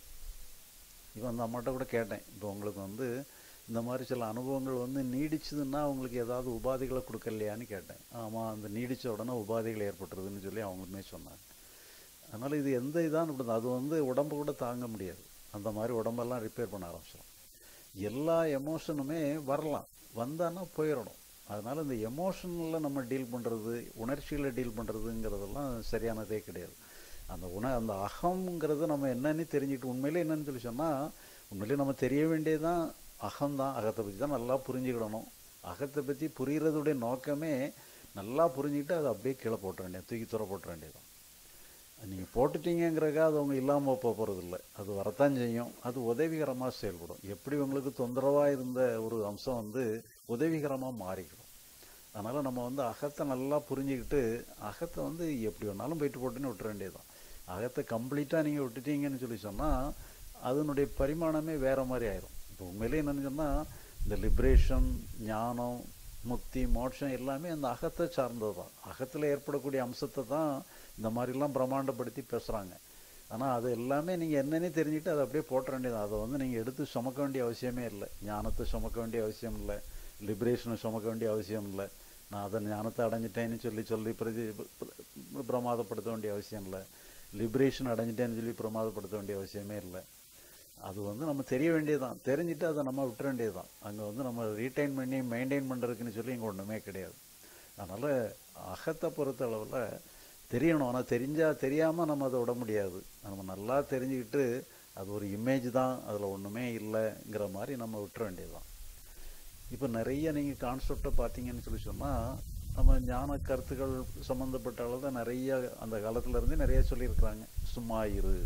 இப்போ அந்த அம்மாட்ட கூட கேட்டேன் இப்போ உங்களுக்கு வந்து இந்த மாதிரி சில அனுபவங்கள் வந்து நீடிச்சதுன்னா அவங்களுக்கு ஏதாவது உபாதைகளை கொடுக்கலையான்னு கேட்டேன் ஆமாம் அந்த நீடித்த உடனே உபாதைகள் ஏற்பட்டுருதுன்னு சொல்லி அவங்களுமே சொன்னாங்க அதனால் இது எந்த இதான் இப்படி அது வந்து உடம்பு கூட தாங்க முடியாது அந்த மாதிரி உடம்பெல்லாம் ரிப்பேர் பண்ண ஆரம்பிச்சிடும் எல்லா எமோஷனுமே வரலாம் வந்தான்னா போயிடணும் அதனால் இந்த எமோஷனில் நம்ம டீல் பண்ணுறது உணர்ச்சிகளை டீல் பண்ணுறதுங்கிறதெல்லாம் சரியானதே கிடையாது அந்த உண அந்த அகங்கிறது நம்ம என்னன்னு தெரிஞ்சுக்கிட்டு உண்மையிலே என்னன்னு சொல்லி சொன்னால் உண்மையிலே நம்ம தெரிய வேண்டியதுதான் அகம்தான் அகத்தை பற்றி தான் நல்லா புரிஞ்சுக்கிடணும் அகத்தை பற்றி புரிகிறதுடைய நோக்கமே நல்லா புரிஞ்சுக்கிட்டு அதை அப்படியே கீழே போட்ட வேண்டியது தூக்கி துற போட்ட வேண்டியதுதான் நீங்கள் போட்டுட்டீங்கிறக்கா அது அவங்க இல்லாமல் போக போகிறதில்ல அது வரத்தான் செய்யும் அது உதவிகரமாக செயல்படும் எப்படி உங்களுக்கு தொந்தரவாக இருந்த ஒரு அம்சம் வந்து உதவிகரமாக மாறிக்கிடும் அதனால் நம்ம வந்து அகத்தை நல்லா புரிஞ்சுக்கிட்டு அகத்தை வந்து எப்படி வேணாலும் போயிட்டு போட்டுன்னு விட்டுற வேண்டியதுதான் அகத்தை கம்ப்ளீட்டாக நீங்கள் விட்டுட்டீங்கன்னு சொல்லி சொன்னால் அதனுடைய பரிமாணமே வேறு மாதிரி ஆயிரும் இப்போ உண்மையிலே என்னென்னு சொன்னால் இந்த லிப்ரேஷன் ஞானம் முக்தி மோட்சம் எல்லாமே அந்த அகத்தை சார்ந்தது தான் அகத்தில் ஏற்படக்கூடிய அம்சத்தை தான் இந்த மாதிரிலாம் பிரம்மாண்டப்படுத்தி பேசுகிறாங்க ஆனால் அது எல்லாமே நீங்கள் என்னன்னே தெரிஞ்சுட்டு அதை அப்படியே போட்ட வேண்டியது அதை வந்து நீங்கள் எடுத்து சுமக்க வேண்டிய அவசியமே இல்லை ஞானத்தை சுமக்க வேண்டிய அவசியம் இல்லை லிபரேஷனை சுமக்க வேண்டிய அவசியம் இல்லை நான் அதை ஞானத்தை அடைஞ்சிட்டேன்னு சொல்லி சொல்லி பிரதி பிரமாதப்படுத்த வேண்டிய அவசியம் இல்லை லிபரேஷன் அடைஞ்சிட்டேன்னு சொல்லி பிரமாதப்படுத்த வேண்டிய அவசியமே இல்லை அது வந்து நம்ம தெரிய வேண்டியதுதான் தெரிஞ்சுட்டு அதை நம்ம விட்டுற வேண்டியதுதான் அங்கே வந்து நம்ம ரீட்டைன் பண்ணி மெயின்டைன் பண்ணுறதுக்குன்னு சொல்லி இங்கே ஒன்றுமே கிடையாது அதனால் அகத்தை பொறுத்த அளவில் தெரியணும் ஆனால் தெரிஞ்சால் தெரியாமல் நம்ம அதை விட முடியாது நம்ம நல்லா தெரிஞ்சுக்கிட்டு அது ஒரு இமேஜ் தான் அதில் ஒன்றுமே இல்லைங்கிற மாதிரி நம்ம விட்டுற வேண்டியதுதான் இப்போ நிறைய நீங்கள் கான்செப்டை பார்த்தீங்கன்னு சொல்லி சொன்னால் நம்ம ஞான கருத்துக்கள் சம்மந்தப்பட்ட அளவு தான் நிறைய அந்த காலத்துலேருந்தே நிறைய சொல்லியிருக்கிறாங்க சும்மா இரு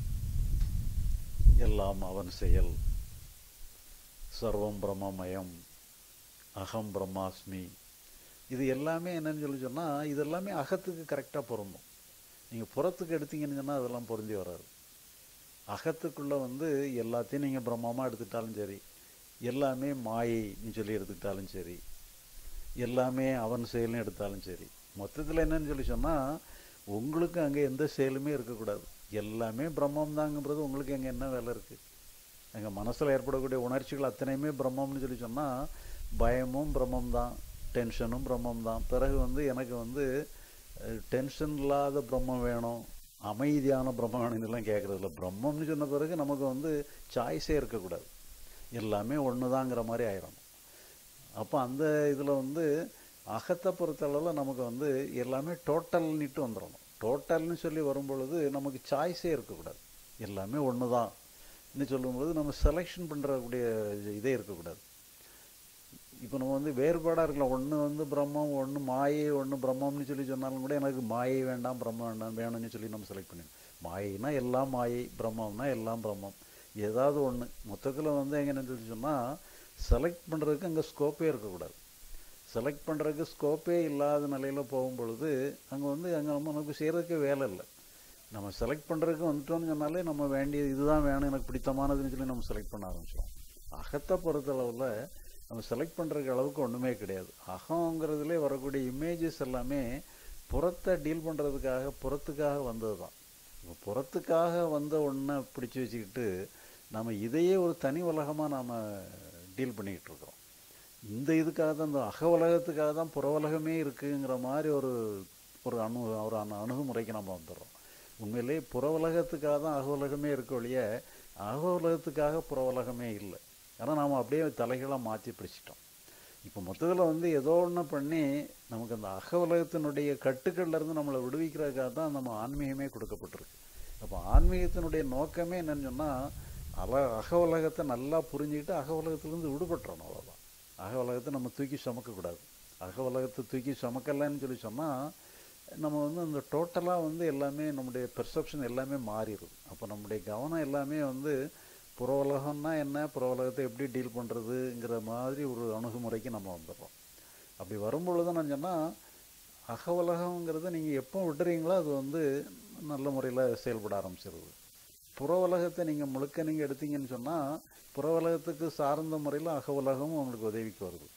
எல்லாம் அவன் செயல் சர்வம் பிரம்மமயம் அகம் பிரம்மாஸ்மி இது எல்லாமே என்னன்னு சொல்லி சொன்னால் இது எல்லாமே அகத்துக்கு கரெக்டாக பொருந்தும் நீங்கள் புறத்துக்கு எடுத்தீங்கன்னு சொன்னால் அதெல்லாம் பொருந்தி வராது அகத்துக்குள்ளே வந்து எல்லாத்தையும் நீங்கள் பிரம்மமாக எடுத்துக்கிட்டாலும் சரி எல்லாமே மாயைன்னு சொல்லி எடுத்துக்கிட்டாலும் சரி எல்லாமே அவன் செயல்னு எடுத்தாலும் சரி மொத்தத்தில் என்னன்னு சொல்லி சொன்னால் உங்களுக்கு அங்கே எந்த செயலுமே இருக்கக்கூடாது எல்லாமே பிரம்மம் தாங்கிறது உங்களுக்கு அங்கே என்ன வேலை இருக்குது எங்கள் மனசில் ஏற்படக்கூடிய உணர்ச்சிகள் அத்தனையுமே பிரம்மம்னு சொல்லி சொன்னால் பயமும் பிரம்மம் தான் டென்ஷனும் பிரம்மம் தான் பிறகு வந்து எனக்கு வந்து டென்ஷன் இல்லாத பிரம்மம் வேணும் அமைதியான பிரம்மம் வேணும் இதெல்லாம் கேட்குறதில்ல பிரம்மம்னு சொன்ன பிறகு நமக்கு வந்து சாய்ஸே இருக்கக்கூடாது எல்லாமே ஒன்று தாங்கிற மாதிரி ஆயிடணும் அப்போ அந்த இதில் வந்து அகத்தை பொறுத்தளவில் நமக்கு வந்து எல்லாமே டோட்டல்னிட்டு வந்துடணும் டோட்டல்னு சொல்லி வரும்பொழுது நமக்கு சாய்ஸே இருக்கக்கூடாது எல்லாமே ஒன்று தான் இன்னும் சொல்லும்போது நம்ம செலெக்ஷன் பண்ணுறக்கூடிய இதே இருக்கக்கூடாது இப்போ நம்ம வந்து வேறுபாடாக இருக்கலாம் ஒன்று வந்து பிரம்மம் ஒன்று மாயை ஒன்று பிரம்மம்னு சொல்லி சொன்னாலும் கூட எனக்கு மாயை வேண்டாம் பிரம்மம் வேண்டாம் வேணும்னு சொல்லி நம்ம செலக்ட் பண்ணிடணும் மாயைனா எல்லாம் மாயை பிரம்மம்னா எல்லாம் பிரம்மம் ஏதாவது ஒன்று மொத்தத்தில் வந்து எங்கன்னு சொல்லி சொன்னால் செலக்ட் பண்ணுறதுக்கு அங்கே ஸ்கோப்பே இருக்கக்கூடாது செலக்ட் பண்ணுறதுக்கு ஸ்கோப்பே இல்லாத நிலையில் போகும் பொழுது அங்கே வந்து அங்கே நம்ம நமக்கு செய்கிறதுக்கு வேலை இல்லை நம்ம செலக்ட் பண்ணுறதுக்கு வந்துட்டோம்னு சொன்னாலே நம்ம வேண்டியது இதுதான் வேணும் எனக்கு பிடித்தமானதுன்னு சொல்லி நம்ம செலக்ட் பண்ண ஆரம்பிச்சிடும் அகத்தை பொறுத்தளவில் நம்ம செலக்ட் பண்ணுறதுக்கு அளவுக்கு ஒன்றுமே கிடையாது அகங்கிறதுலே வரக்கூடிய இமேஜஸ் எல்லாமே புறத்தை டீல் பண்ணுறதுக்காக புறத்துக்காக வந்தது தான் இப்போ புறத்துக்காக வந்த ஒன்றை பிடிச்சி வச்சுக்கிட்டு நம்ம இதையே ஒரு தனி உலகமாக நாம் டீல் பண்ணிக்கிட்டு இருக்கிறோம் இந்த இதுக்காக தான் இந்த அக உலகத்துக்காக தான் புற உலகமே இருக்குங்கிற மாதிரி ஒரு ஒரு அணு ஒரு அணு அணுகுமுறைக்கு நம்ம வந்துடுறோம் உண்மையிலே புற உலகத்துக்காக தான் அக உலகமே இருக்க ஒழிய அக உலகத்துக்காக புற உலகமே இல்லை ஏன்னா நாம் அப்படியே தலைகளாக மாற்றி பிடிச்சிட்டோம் இப்போ மொத்தத்தில் வந்து ஏதோ ஒன்று பண்ணி நமக்கு அந்த அக உலகத்தினுடைய கட்டுக்கள்லேருந்து நம்மளை விடுவிக்கிறதுக்காக தான் நம்ம ஆன்மீகமே கொடுக்கப்பட்டிருக்கு அப்போ ஆன்மீகத்தினுடைய நோக்கமே என்னன்னு சொன்னால் அல அக உலகத்தை நல்லா புரிஞ்சுக்கிட்டு அக உலகத்துலேருந்து விடுபட்டுறணும் அவ்வளோதான் அக உலகத்தை நம்ம தூக்கி சுமக்கக்கூடாது அக உலகத்தை தூக்கி சுமக்கலைன்னு சொல்லி சொன்னால் நம்ம வந்து அந்த டோட்டலாக வந்து எல்லாமே நம்முடைய பெர்செப்ஷன் எல்லாமே மாறிடுது அப்போ நம்முடைய கவனம் எல்லாமே வந்து புற உலகம்னா என்ன புற உலகத்தை எப்படி டீல் பண்ணுறதுங்கிற மாதிரி ஒரு அணுகுமுறைக்கு நம்ம வந்துடுறோம் அப்படி வரும்பொழுது நான் சொன்னால் அக உலகங்கிறத நீங்கள் எப்போ விட்டுறீங்களோ அது வந்து நல்ல முறையில் செயல்பட ஆரம்பிச்சிருது புற உலகத்தை நீங்கள் முழுக்க நீங்கள் எடுத்தீங்கன்னு சொன்னால் புற உலகத்துக்கு சார்ந்த முறையில் அக உலகமும் உங்களுக்கு உதவிக்கு வருது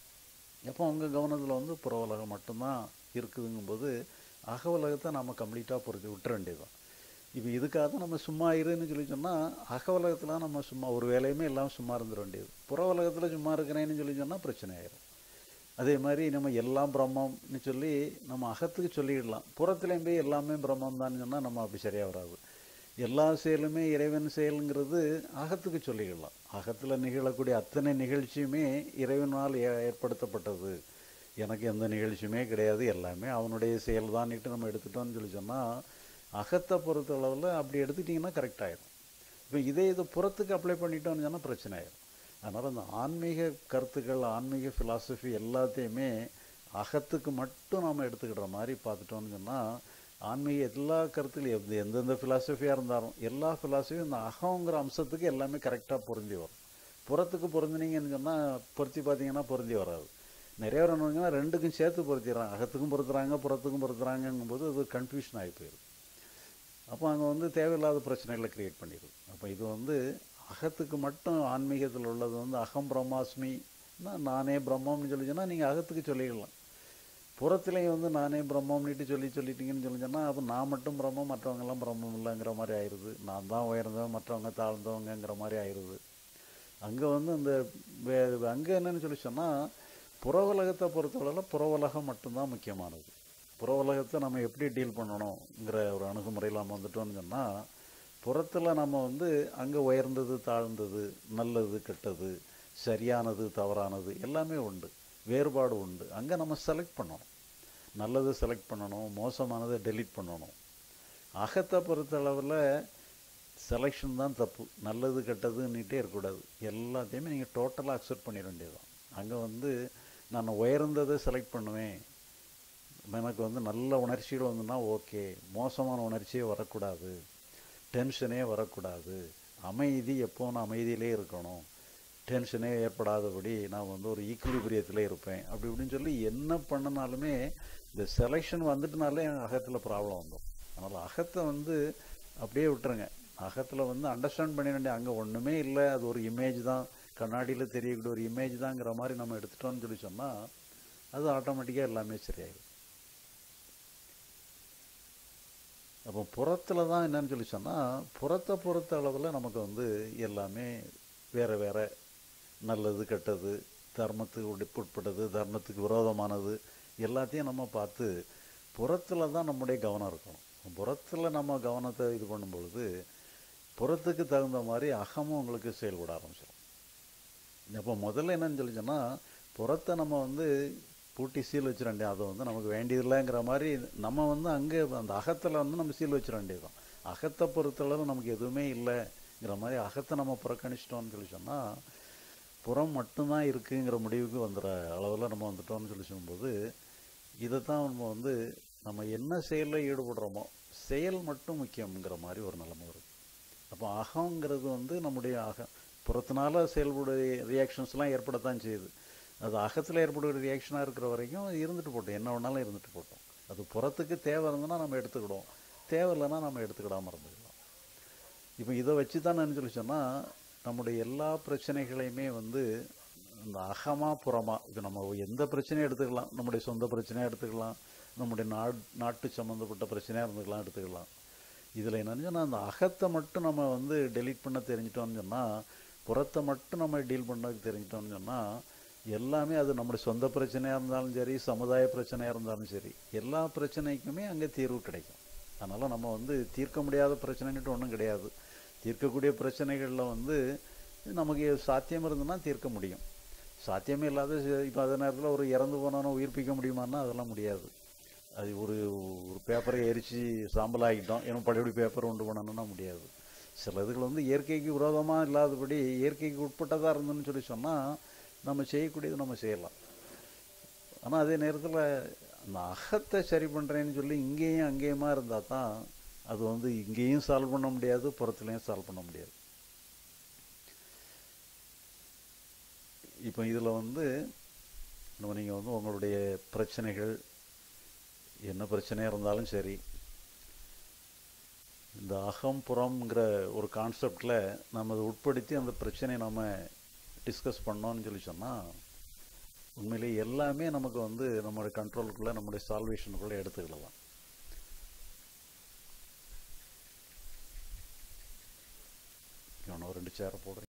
எப்போ உங்கள் கவனத்தில் வந்து புற உலகம் மட்டும்தான் இருக்குதுங்கும்போது அக உலகத்தை நம்ம கம்ப்ளீட்டாக பொறுத்து விட்டுற வேண்டியதுதான் இப்போ இதுக்காக தான் நம்ம சும்மா இருன்னு சொல்லி சொன்னால் அக உலகத்தில் நம்ம சும்மா ஒரு வேலையுமே இல்லாமல் சும்மா இருந்துட வேண்டியது புற உலகத்தில் சும்மா இருக்கிறேன்னு சொல்லி சொன்னால் பிரச்சனை ஆயிரும் அதே மாதிரி நம்ம எல்லாம் பிரம்மம்னு சொல்லி நம்ம அகத்துக்கு சொல்லிடலாம் புறத்துலேயும் போய் எல்லாமே பிரம்மம் தான் சொன்னால் நம்ம அப்படி சரியாக வராது எல்லா செயலுமே இறைவன் செயலுங்கிறது அகத்துக்கு சொல்லிடலாம் அகத்தில் நிகழக்கூடிய அத்தனை நிகழ்ச்சியுமே இறைவனால் ஏ- ஏற்படுத்தப்பட்டது எனக்கு எந்த நிகழ்ச்சியுமே கிடையாது எல்லாமே அவனுடைய செயல் தான்ட்டு நம்ம எடுத்துட்டோம்னு சொல்லி சொன்னால் அகத்தை பொறுத்த அளவில் அப்படி எடுத்துட்டிங்கன்னா கரெக்ட் ஆயிடும் இப்போ இதே இது புறத்துக்கு அப்ளை பண்ணிட்டோம்னு சொன்னால் பிரச்சனை ஆயிடும் அதனால் அந்த ஆன்மீக கருத்துக்கள் ஆன்மீக ஃபிலாசபி எல்லாத்தையுமே அகத்துக்கு மட்டும் நாம் எடுத்துக்கிற மாதிரி பார்த்துட்டோம்னு சொன்னால் ஆன்மீக எல்லா கருத்துலையும் எந்த எந்தெந்த ஃபிலாசபியாக இருந்தாலும் எல்லா ஃபிலாசபியும் இந்த அகங்கிற அம்சத்துக்கு எல்லாமே கரெக்டாக பொருந்தி வரும் புறத்துக்கு பொருந்தினீங்கன்னு சொன்னால் பொருத்தி பார்த்தீங்கன்னா பொருந்தி வராது நிறைய பேர் என்னங்கன்னா ரெண்டுக்கும் சேர்த்து பொருத்திடுறாங்க அகத்துக்கும் பொருத்துறாங்க புறத்துக்கும் பொருத்துறாங்கங்கும்போது அது கன்ஃபியூஷன் ஆகி போயிடுது அப்போ அங்கே வந்து தேவையில்லாத பிரச்சனைகளை கிரியேட் பண்ணிடுது அப்போ இது வந்து அகத்துக்கு மட்டும் ஆன்மீகத்தில் உள்ளது வந்து அகம் பிரம்மாஸ்மின்னா நானே பிரம்மம்னு சொல்லி சொன்னால் நீங்கள் அகத்துக்கு சொல்லிக்கலாம் புறத்துலேயும் வந்து நானே பிரம்மம்னுட்டு சொல்லி சொல்லிட்டீங்கன்னு சொல்லி சொன்னால் அப்போ நான் மட்டும் பிரம்மம் மற்றவங்கெல்லாம் பிரம்மம் இல்லைங்கிற மாதிரி ஆயிடுது நான் தான் உயர்ந்தவன் மற்றவங்க தாழ்ந்தவங்கங்கிற மாதிரி ஆயிடுது அங்கே வந்து இந்த வே அங்கே என்னன்னு சொல்லி சொன்னால் புற உலகத்தை பொறுத்தளவில் புற உலகம் மட்டும்தான் முக்கியமானது புற உலகத்தை நம்ம எப்படி டீல் பண்ணணுங்கிற ஒரு அணுகுமுறையில் நம்ம வந்துட்டோம்னு சொன்னால் புறத்தில் நம்ம வந்து அங்கே உயர்ந்தது தாழ்ந்தது நல்லது கெட்டது சரியானது தவறானது எல்லாமே உண்டு வேறுபாடு உண்டு அங்கே நம்ம செலக்ட் பண்ணணும் நல்லதை செலக்ட் பண்ணணும் மோசமானதை டெலீட் பண்ணணும் அகத்தை பொறுத்தளவில் செலெக்ஷன் தான் தப்பு நல்லது கெட்டதுன்னுட்டே இருக்கக்கூடாது எல்லாத்தையுமே நீங்கள் டோட்டலாக அக்செப்ட் பண்ணிட வேண்டியதுதான் அங்கே வந்து நான் உயர்ந்ததை செலக்ட் பண்ணுவேன் எனக்கு வந்து நல்ல உணர்ச்சிகள் வந்துன்னா ஓகே மோசமான உணர்ச்சியே வரக்கூடாது டென்ஷனே வரக்கூடாது அமைதி எப்போவும் அமைதியிலே இருக்கணும் டென்ஷனே ஏற்படாதபடி நான் வந்து ஒரு ஈக்குலிபிரியத்திலே இருப்பேன் அப்படி இப்படின்னு சொல்லி என்ன பண்ணினாலுமே இந்த செலெக்ஷன் வந்துட்டுனாலே என் அகத்தில் ப்ராப்ளம் வந்துடும் அதனால் அகத்தை வந்து அப்படியே விட்டுருங்க அகத்தில் வந்து அண்டர்ஸ்டாண்ட் பண்ணிட வேண்டிய அங்கே ஒன்றுமே இல்லை அது ஒரு இமேஜ் தான் கண்ணாடியில் தெரியக்கூடிய ஒரு இமேஜ் தாங்கிற மாதிரி நம்ம எடுத்துட்டோம்னு சொல்லி சொன்னால் அது ஆட்டோமேட்டிக்காக எல்லாமே சரியாயிடும் அப்போ புறத்தில் தான் என்னன்னு சொல்லி சொன்னால் புறத்தை பொறுத்த அளவில் நமக்கு வந்து எல்லாமே வேற வேற நல்லது கெட்டது தர்மத்துக்கு உட்ப- உட்பட்டது தர்மத்துக்கு விரோதமானது எல்லாத்தையும் நம்ம பார்த்து புறத்தில் தான் நம்முடைய கவனம் இருக்கணும் புறத்தில் நம்ம கவனத்தை இது பண்ணும் பொழுது புறத்துக்கு தகுந்த மாதிரி அகமும் உங்களுக்கு செயல்பட ஆரம்பிச்சிடும் அப்போ முதல்ல என்னன்னு சொல்லி சொன்னால் புறத்தை நம்ம வந்து பூட்டி சீல் வச்சிட வேண்டியது அதை வந்து நமக்கு வேண்டியதில்லைங்கிற மாதிரி நம்ம வந்து அங்கே அந்த அகத்தில் வந்து நம்ம சீல் வச்சிட வேண்டியதுதான் அகத்தை பொறுத்தளவு நமக்கு எதுவுமே இல்லைங்கிற மாதிரி அகத்தை நம்ம புறக்கணிச்சிட்டோம்னு சொல்லி சொன்னால் புறம் மட்டும்தான் இருக்குங்கிற முடிவுக்கு வந்துடுற அளவில் நம்ம வந்துட்டோம்னு சொல்லி சொல்லும்போது இதை தான் நம்ம வந்து நம்ம என்ன செயலில் ஈடுபடுறோமோ செயல் மட்டும் முக்கியங்கிற மாதிரி ஒரு நிலைமை வருது அப்போ அகங்கிறது வந்து நம்முடைய அக புறத்தினால செயல்படுற ரியாக்ஷன்ஸ்லாம் ஏற்படத்தான் செய்யுது அது அகத்தில் ஏற்படுகிற ரியாக்ஷனாக இருக்கிற வரைக்கும் இருந்துட்டு போட்டோம் என்ன வேணாலும் இருந்துட்டு போட்டோம் அது புறத்துக்கு தேவை இருந்ததுன்னா நம்ம எடுத்துக்கிடுவோம் தேவை இல்லைன்னா நம்ம எடுத்துக்கிடாமல் இருந்துக்கலாம் இப்போ இதை வச்சு தான் நான் சொல்லி சொன்னால் நம்முடைய எல்லா பிரச்சனைகளையுமே வந்து இந்த அகமா புறமா இது நம்ம எந்த பிரச்சனையும் எடுத்துக்கலாம் நம்முடைய சொந்த பிரச்சனையாக எடுத்துக்கலாம் நம்முடைய நாட் நாட்டு சம்மந்தப்பட்ட பிரச்சனையாக இருந்துக்கலாம் எடுத்துக்கலாம் இதில் என்னன்னு சொன்னால் அந்த அகத்தை மட்டும் நம்ம வந்து டெலீட் பண்ண தெரிஞ்சிட்டோம்னு சொன்னால் புறத்தை மட்டும் நம்ம டீல் பண்ண தெரிஞ்சிட்டோம்னு சொன்னால் எல்லாமே அது நம்முடைய சொந்த பிரச்சனையாக இருந்தாலும் சரி சமுதாய பிரச்சனையாக இருந்தாலும் சரி எல்லா பிரச்சனைக்குமே அங்கே தீர்வு கிடைக்கும் அதனால் நம்ம வந்து தீர்க்க முடியாத பிரச்சனைன்ட்டு ஒன்றும் கிடையாது தீர்க்கக்கூடிய பிரச்சனைகளில் வந்து நமக்கு சாத்தியம் இருந்ததுன்னா தீர்க்க முடியும் சாத்தியமே இல்லாத இப்போ அதே நேரத்தில் ஒரு இறந்து போனவனை உயிர்ப்பிக்க முடியுமான்னா அதெல்லாம் முடியாது அது ஒரு ஒரு பேப்பரை எரித்து சாம்பல் ஆகிட்டோம் ஏன்னா பழையபடி பேப்பர் உண்டு பண்ணணும்னா முடியாது சில இதுகள் வந்து இயற்கைக்கு விரோதமாக இல்லாதபடி இயற்கைக்கு உட்பட்டதாக இருந்துன்னு சொல்லி சொன்னால் நம்ம செய்யக்கூடியது நம்ம செய்யலாம் ஆனால் அதே நேரத்தில் அந்த அகத்தை சரி பண்ணுறேன்னு சொல்லி இங்கேயும் அங்கேயுமா இருந்தால் தான் அது வந்து இங்கேயும் சால்வ் பண்ண முடியாது புறத்துலேயும் சால்வ் பண்ண முடியாது இப்போ இதில் வந்து நம்ம நீங்கள் வந்து உங்களுடைய பிரச்சனைகள் என்ன பிரச்சனையாக இருந்தாலும் சரி இந்த அகம் புறம்ங்கிற ஒரு கான்செப்டில் நம்ம அதை உட்படுத்தி அந்த பிரச்சனையை நம்ம டிஸ்கஸ் பண்ணோம்னு சொல்லி சொன்னால் உண்மையிலே எல்லாமே நமக்கு வந்து நம்மளுடைய கண்ட்ரோலுக்குள்ளே நம்முடைய சால்வேஷனுக்குள்ளே எடுத்துக்கிடலாம் இவனை ஒரு ரெண்டு சேரை போடுறேன்